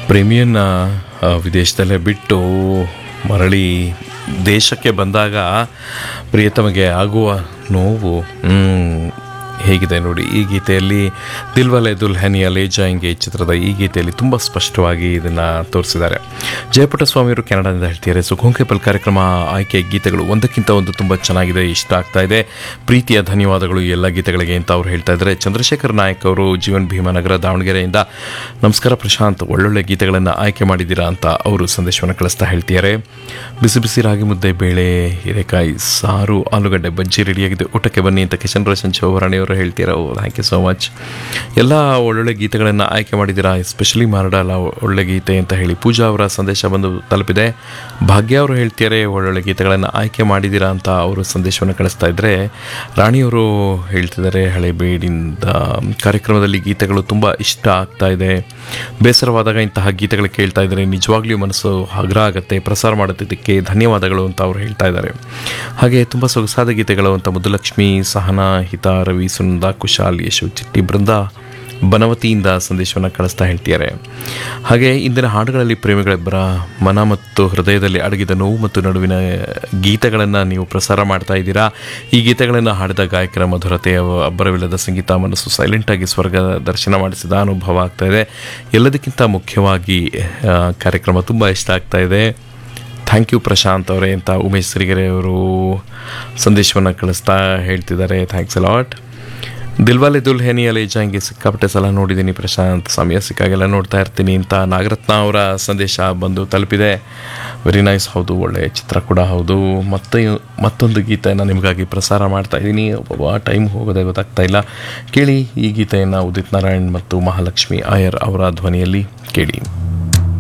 ಪ್ರೇಮಿಯನ್ನು ಆ, ವಿದೇಶದಲ್ಲೇ ಬಿಟ್ಟು ಮರಳಿ ದೇಶಕ್ಕೆ ಬಂದಾಗ ಪ್ರಿಯತಮಗೆ ಆಗುವ ನೋವು ಹ್ಮ್, ಹೇಗಿದೆ ನೋಡಿ ಈ ಗೀತೆಯಲ್ಲಿ ದಿಲ್ವಾಲೆ ದುಲ್ಹನಿಯ ಲೇ ಜಾಯಿಂಗೆ ಚಿತ್ರದ ಈ ಗೀತೆಯಲ್ಲಿ ತುಂಬ ಸ್ಪಷ್ಟವಾಗಿ ಇದನ್ನು ತೋರಿಸಿದ್ದಾರೆ ಜಯಪುಟ್ಟಸ್ವಾಮಿಯವರು ಕೆನಡಾದಿಂದ ಹೇಳ್ತಿದ್ದಾರೆ ಸೊ ಕೊಂಕೆಪಲ್ ಕಾರ್ಯಕ್ರಮ ಆಯ್ಕೆ ಗೀತೆಗಳು ಒಂದಕ್ಕಿಂತ ಒಂದು ತುಂಬ ಚೆನ್ನಾಗಿದೆ ಇಷ್ಟ ಆಗ್ತಾ ಇದೆ ಪ್ರೀತಿಯ ಧನ್ಯವಾದಗಳು ಈ ಎಲ್ಲ ಗೀತೆಗಳಿಗೆ ಅಂತ ಅವ್ರು ಹೇಳ್ತಾ ಇದ್ದಾರೆ ಚಂದ್ರಶೇಖರ್ ನಾಯಕ್ ಅವರು ಜೀವನ್ ಭೀಮನಗರ ದಾವಣಗೆರೆಯಿಂದ ನಮಸ್ಕಾರ ಪ್ರಶಾಂತ್ ಒಳ್ಳೊಳ್ಳೆ ಗೀತೆಗಳನ್ನು ಆಯ್ಕೆ ಮಾಡಿದ್ದೀರಾ ಅಂತ ಅವರು ಸಂದೇಶವನ್ನು ಕಳಿಸ್ತಾ ಹೇಳ್ತಿದ್ದಾರೆ ಬಿಸಿ ಬಿಸಿ ರಾಗಿ ಮುದ್ದೆ ಬೇಳೆ ಹೀರೆಕಾಯಿ ಸಾರು ಆಲೂಗಡ್ಡೆ ಬಜ್ಜಿ ರೆಡಿಯಾಗಿದೆ ಊಟಕ್ಕೆ ಬನ್ನಿ ಅಂತ ಕಿಶನ್ ರೋಷನ್ ಚೌಹಾಣಿ ಅವರು ಹೇಳ್ತೀರಾ oh thank you so much ಎಲ್ಲ ಒಳ್ಳೊಳ್ಳೆ ಗೀತೆಗಳನ್ನು ಆಯ್ಕೆ ಮಾಡಿದ್ದೀರಾ ಎಸ್ಪೆಷಲಿ ಮಾರಡಲ್ಲ ಒಳ್ಳೆ ಗೀತೆ ಅಂತ ಹೇಳಿ ಪೂಜಾ ಅವರ ಸಂದೇಶ ಬಂದು ತಲುಪಿದೆ ಭಾಗ್ಯ ಅವರು ಹೇಳ್ತಿದ್ದಾರೆ ಒಳ್ಳೊಳ್ಳೆ ಗೀತೆಗಳನ್ನು ಆಯ್ಕೆ ಮಾಡಿದ್ದೀರಾ ಅಂತ ಅವರು ಸಂದೇಶವನ್ನು ಕಳಿಸ್ತಾ ಇದ್ದರೆ ರಾಣಿಯವರು ಹೇಳ್ತಿದ್ದಾರೆ ಹಳೆಬೇಡಿಂದ ಕಾರ್ಯಕ್ರಮದಲ್ಲಿ ಗೀತೆಗಳು ತುಂಬ ಇಷ್ಟ ಆಗ್ತಾ ಇದೆ ಬೇಸರವಾದಾಗ ಇಂತಹ ಗೀತೆಗಳು ಕೇಳ್ತಾ ಇದ್ದಾರೆ ನಿಜವಾಗ್ಲೂ ಮನಸ್ಸು ಹಗುರ ಆಗುತ್ತೆ ಪ್ರಸಾರ ಮಾಡೋದಕ್ಕೆ ಧನ್ಯವಾದಗಳು ಅಂತ ಅವರು ಹೇಳ್ತಾ ಇದ್ದಾರೆ ಹಾಗೆ ತುಂಬ ಸೊಗಸಾದ ಗೀತೆಗಳು ಅಂತ ಮುದ್ದುಲಕ್ಷ್ಮಿ ಸಹನಾ ಹಿತಾ ರವಿ ಸುನಂದ ಕುಶಾಲ್ ಯಶು ಚಿಟ್ಟಿ ಬೃಂದ ಬನವತಿಯಿಂದ ಸಂದೇಶವನ್ನು ಕಳಿಸ್ತಾ ಹೇಳ್ತಿದ್ದಾರೆ ಹಾಗೆ ಇಂದಿನ ಹಾಡುಗಳಲ್ಲಿ ಪ್ರೇಮಿಗಳಿಬ್ಬರ ಮನ ಮತ್ತು ಹೃದಯದಲ್ಲಿ ಅಡಗಿದ ನೋವು ಮತ್ತು ನಡುವಿನ ಗೀತೆಗಳನ್ನು ನೀವು ಪ್ರಸಾರ ಮಾಡ್ತಾ ಇದ್ದೀರಾ ಈ ಗೀತೆಗಳನ್ನು ಹಾಡಿದ ಗಾಯಕರ ಮಧುರತೆಯ ಅಬ್ಬರವಿಲ್ಲದ ಸಂಗೀತ ಮನಸ್ಸು ಸೈಲೆಂಟಾಗಿ ಸ್ವರ್ಗ ದರ್ಶನ ಮಾಡಿಸಿದ ಅನುಭವ ಆಗ್ತಾ ಇದೆ ಎಲ್ಲದಕ್ಕಿಂತ ಮುಖ್ಯವಾಗಿ ಆ, ಕಾರ್ಯಕ್ರಮ ತುಂಬ ಇಷ್ಟ ಆಗ್ತಾ ಇದೆ ಥ್ಯಾಂಕ್ ಯು ಪ್ರಶಾಂತ್ ಅವರೇ ಅಂತ ಉಮೇಶ್ ಸಿರಿಗೆರೆ ಅವರು ಸಂದೇಶವನ್ನು ಕಳಿಸ್ತಾ ಹೇಳ್ತಿದ್ದಾರೆ ಥ್ಯಾಂಕ್ಸ್ ಲಾಟ್ ದಿಲ್ವಾಲೆ ದುಲ್ಹೇನಿಯಲ್ಲಿ ಜಾಂಗೆ ಸಿಕ್ಕಾಪಟ್ಟೆ ಸಲ ನೋಡಿದ್ದೀನಿ ಪ್ರಶಾಂತ್ ಸಮಯ ಸಿಕ್ಕಾಗೆಲ್ಲ ನೋಡ್ತಾ ಇರ್ತೀನಿ ಅಂತ ನಾಗರತ್ನ ಅವರ ಸಂದೇಶ ಬಂದು ತಲುಪಿದೆ ವೆರಿ ನೈಸ್ ಹೌದು ಒಳ್ಳೆ ಚಿತ್ರ ಕೂಡ ಹೌದು ಮತ್ತೆ ಮತ್ತೊಂದು ಗೀತೆಯನ್ನು ನಿಮಗಾಗಿ ಪ್ರಸಾರ ಮಾಡ್ತಾ ಇದ್ದೀನಿ ಒಬ್ಬ ಟೈಮ್ ಹೋಗೋದೇ ಗೊತ್ತಾಗ್ತಾ ಇಲ್ಲ ಕೇಳಿ ಈ ಗೀತೆಯನ್ನು ಉದಿತ್ ನಾರಾಯಣ್ ಮತ್ತು ಮಹಾಲಕ್ಷ್ಮಿ ಆಯರ್ ಅವರ ಧ್ವನಿಯಲ್ಲಿ ಕೇಳಿ